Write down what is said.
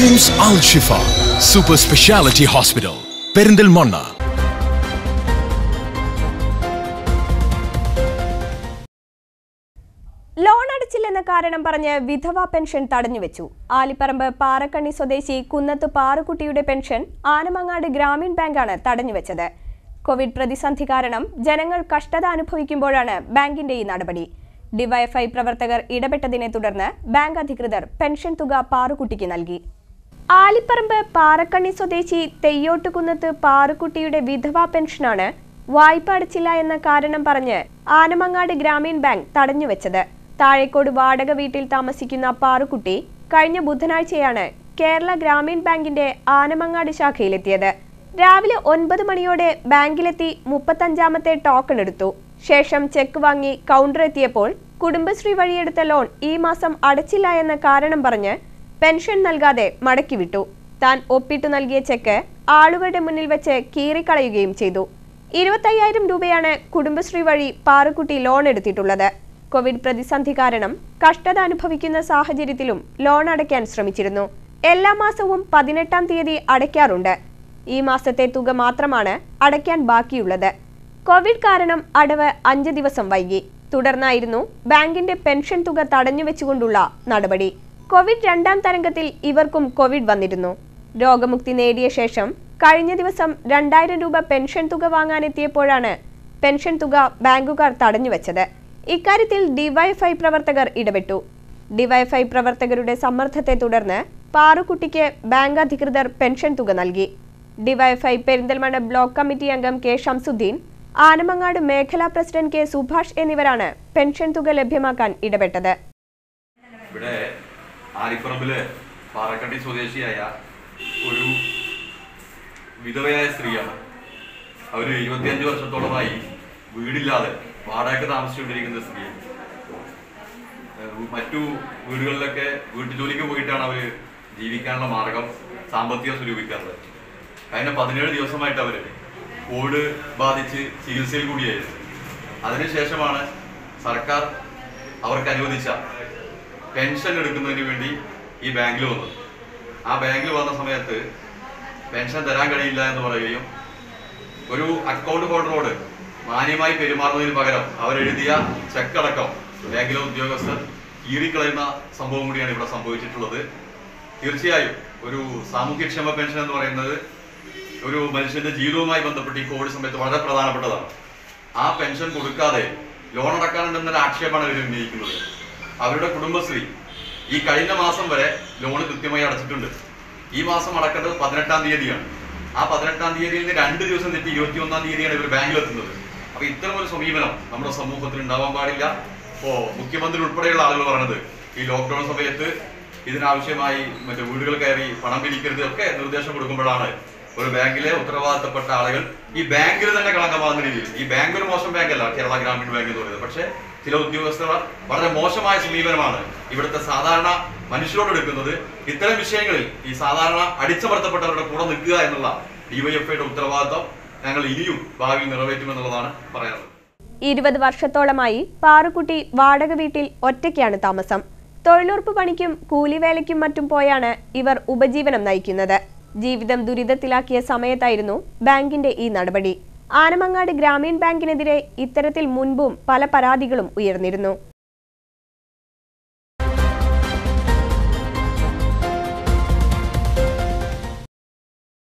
KIMS Al Shifa super speciality hospital Perinthalmanna loan അടച്ചില്ലെന്ന കാരണം പറഞ്ഞ് വിധവ പെൻഷൻ തടഞ്ഞുവെച്ചു ആലിപ്പറമ്പ് പാറക്കണ്ണി സ്വദേശി കുന്നത്ത് പാറുക്കുട്ടിയുടെ പെൻഷൻ ആനമങ്ങാട് ഗ്രാമീൺ ബാങ്കാണ് തടഞ്ഞുവെച്ചത് കോവിഡ് പ്രതിസന്ധി കാരണം ജനങ്ങൾ കഷ്ടത അനുഭവിക്കുമ്പോഴാണ് ബാങ്കിന്റെ ഈ നടപടി ഡിവൈഎഫ്ഐ പ്രവർത്തകർ ഇടപെട്ടതിനെ തുടർന്ന് ബാങ്ക് അധികൃതർ പെൻഷൻ തുക പാറുക്കുട്ടിക്ക് നൽകി ആലിപ്പറമ്പ് പാറക്കണ്ണി സ്വദേശി തെയ്യോട്ടുകുന്നത്ത് പാറുക്കുട്ടിയുടെ വിധവാ പെൻഷനാണ് വായ്പ അടച്ചില്ല എന്ന കാരണം പറഞ്ഞ് ആനമങ്ങാട് ഗ്രാമീൺ ബാങ്ക് തടഞ്ഞുവെച്ചത് താഴേക്കോട് വാടക വീട്ടിൽ താമസിക്കുന്ന പാറുക്കുട്ടി കഴിഞ്ഞ ബുധനാഴ്ചയാണ് കേരള ഗ്രാമീൺ ബാങ്കിന്റെ ആനമങ്ങാട് ശാഖയിലെത്തിയത് രാവിലെ ഒൻപത് മണിയോടെ ബാങ്കിലെത്തി മുപ്പത്തഞ്ചാമത്തെ ടോക്കൺ എടുത്തു ശേഷം ചെക്ക് വാങ്ങി കൗണ്ടർ എത്തിയപ്പോൾ കുടുംബശ്രീ വഴിയെടുത്ത ലോൺ ഈ മാസം അടച്ചില്ല എന്ന കാരണം പറഞ്ഞ് പെൻഷൻ നൽകാതെ മടക്കിവിട്ടു താൻ ഒപ്പിട്ടു നൽകിയ ചെക്ക് ആളുകളുടെ മുന്നിൽ വെച്ച് കീറിക്കളയുകയും ചെയ്തു ഇരുപത്തയ്യായിരം രൂപയാണ് കുടുംബശ്രീ വഴി പാറുക്കുട്ടി ലോൺ എടുത്തിട്ടുള്ളത് കോവിഡ് പ്രതിസന്ധി കാരണം കഷ്ടത അനുഭവിക്കുന്ന സാഹചര്യത്തിലും ലോൺ അടയ്ക്കാൻ ശ്രമിച്ചിരുന്നു എല്ലാ മാസവും പതിനെട്ടാം തീയതി അടയ്ക്കാറുണ്ട് ഈ മാസത്തെ തുക മാത്രമാണ് അടയ്ക്കാൻ ബാക്കിയുള്ളത് കോവിഡ് കാരണം അടവ് അഞ്ച് ദിവസം വൈകി തുടർന്നായിരുന്നു ബാങ്കിന്റെ പെൻഷൻ തുക തടഞ്ഞുവെച്ചുകൊണ്ടുള്ള നടപടി കോവിഡ് രണ്ടാം തരംഗത്തിൽ ഇവർക്കും കോവിഡ് വന്നിരുന്നു രോഗമുക്തി നേടിയ ശേഷം കഴിഞ്ഞ ദിവസം രണ്ടായിരം രൂപ പെൻഷൻ തുക വാങ്ങാനെത്തിയപ്പോഴാണ് പെൻഷൻ തുക ബാങ്കുകാർ തടഞ്ഞുവെച്ചത് ഇക്കാര്യത്തിൽ ഡിവൈഎഫ്ഐ പ്രവർത്തകർ ഇടപെട്ടു ഡിവൈഎഫ്ഐ പ്രവർത്തകരുടെ സമ്മർദ്ദത്തെ തുടർന്ന് പാറുക്കുട്ടിക്ക് ബാങ്ക് അധികൃതർ പെൻഷൻ തുക നൽകി ഡിവൈഎഫ്ഐ പെരിന്തൽമണ്ണ ബ്ലോക്ക് കമ്മിറ്റി അംഗം കെ ഷംസുദ്ദീൻ ആനമങ്ങാട് മേഖലാ പ്രസിഡന്റ് കെ സുഭാഷ് എന്നിവരാണ് പെൻഷൻ തുക ലഭ്യമാക്കാൻ ഇടപെട്ടത് ഇവിടെ ആലിപ്പറമ്പില് പാറക്കണ്ടി സ്വദേശിയായ ഒരു വിധവയായ സ്ത്രീയാണ് അവര് ഇരുപത്തിയഞ്ച് വർഷത്തോളമായി വീടില്ലാതെ വാടകയ്ക്ക് താമസിച്ചുകൊണ്ടിരിക്കുന്ന സ്ത്രീയാണ് ഏഹ് മറ്റു വീടുകളിലൊക്കെ വീട്ടുജോലിക്ക് പോയിട്ടാണ് അവര് ജീവിക്കാനുള്ള മാർഗം സാമ്പത്തികം സ്വരൂപിക്കാറുള്ളത് കഴിഞ്ഞ പതിനേഴ് ദിവസമായിട്ട് അവര് കോവിഡ് ബാധിച്ച് ചികിത്സയിൽ കൂടിയായിരുന്നു അതിനുശേഷമാണ് സർക്കാർ അവർക്ക് അനുവദിച്ച പെൻഷൻ എടുക്കുന്നതിന് വേണ്ടി ഈ ബാങ്കിൽ വന്നത് ആ ബാങ്കിൽ വന്ന സമയത്ത് പെൻഷൻ തരാൻ കഴിയില്ല എന്ന് പറയുകയും ഒരു അക്കൗണ്ട് ഹോൾഡറോട് മാന്യമായി പെരുമാറുന്നതിന് പകരം അവരെഴുതിയ ചെക്ക് അടക്കം ബാങ്കിലെ ഉദ്യോഗസ്ഥർ കീറിക്കളയുന്ന സംഭവം കൂടിയാണ് ഇവിടെ സംഭവിച്ചിട്ടുള്ളത് തീർച്ചയായും ഒരു സാമൂഹ്യക്ഷേമ പെൻഷൻ എന്ന് പറയുന്നത് ഒരു മനുഷ്യന്റെ ജീവിതവുമായി ബന്ധപ്പെട്ട് ഈ കോവിഡ് സമയത്ത് വളരെ പ്രധാനപ്പെട്ടതാണ് ആ പെൻഷൻ കൊടുക്കാതെ ലോൺ അടക്കാനുണ്ടെന്നൊരു ആക്ഷേപമാണ് ഇവർ ഉന്നയിക്കുന്നത് അവരുടെ കുടുംബശ്രീ ഈ കഴിഞ്ഞ മാസം വരെ ലോൺ കൃത്യമായി അടച്ചിട്ടുണ്ട് ഈ മാസം അടക്കേണ്ടത് പതിനെട്ടാം തീയതിയാണ് ആ പതിനെട്ടാം തീയതിയിൽ നിന്ന് രണ്ട് ദിവസം തെറ്റി ഇരുപത്തി ഒന്നാം തീയതിയാണ് ഇവർ ബാങ്കിൽ എത്തുന്നത് അപ്പൊ ഇത്തരം ഒരു സമീപനം നമ്മുടെ സമൂഹത്തിൽ ഉണ്ടാവാൻ പാടില്ല ഇപ്പോ മുഖ്യമന്ത്രി ഉൾപ്പെടെയുള്ള ആളുകൾ പറഞ്ഞത് ഈ ലോക്ക്ഡൌൺ സമയത്ത് ഇതിനാവശ്യമായി മറ്റു വീടുകൾ കയറി പണം പിരിക്കരുത് ഒക്കെ നിർദ്ദേശം കൊടുക്കുമ്പോഴാണ് ഒരു ബാങ്കിലെ ഉത്തരവാദിത്തപ്പെട്ട ആളുകൾ ഈ ബാങ്കിൽ തന്നെ കളങ്കമാകുന്ന രീതിയിൽ ഈ ബാങ്ക് ഒരു മോശം ബാങ്കല്ല കേരള ഗ്രാമീൺ ബാങ്ക് എന്ന് പറയുന്നത് പക്ഷേ ചില ഉദ്യോഗസ്ഥർ വളരെ മോശമായ സമീപനമാണ് ഇവിടുത്തെ സാധാരണ മനുഷ്യരോട് എടുക്കുന്നത് ഇത്തരം വിഷയങ്ങളിൽ ഈ സാധാരണ അടിച്ചമർത്തപ്പെട്ടവരുടെ കൂടെ നിൽക്കുക എന്നുള്ള ഡിവൈഎഫ്ഐയുടെ ഉത്തരവാദിത്തം ഞങ്ങൾ ഇനിയും ഭാവിയിൽ നിറവേറ്റുമെന്നുള്ളതാണ് പറയാനുള്ളത് ഇരുപത് വർഷത്തോളമായി പാറുക്കുട്ടി വാടക വീട്ടിൽ ഒറ്റയ്ക്കാണ് താമസം തൊഴിലുറപ്പ് പണിക്കും കൂലിവേലയ്ക്കും മറ്റും പോയാണ് ഇവർ ഉപജീവനം നയിക്കുന്നത് ജീവിതം ദുരിതത്തിലാക്കിയ സമയത്തായിരുന്നു ബാങ്കിന്റെ ഈ നടപടി ആനമങ്ങാട് ഗ്രാമീൺ ബാങ്കിനെതിരെ ഇത്തരത്തിൽ മുൻപും പല പരാതികളും ഉയർന്നിരുന്നു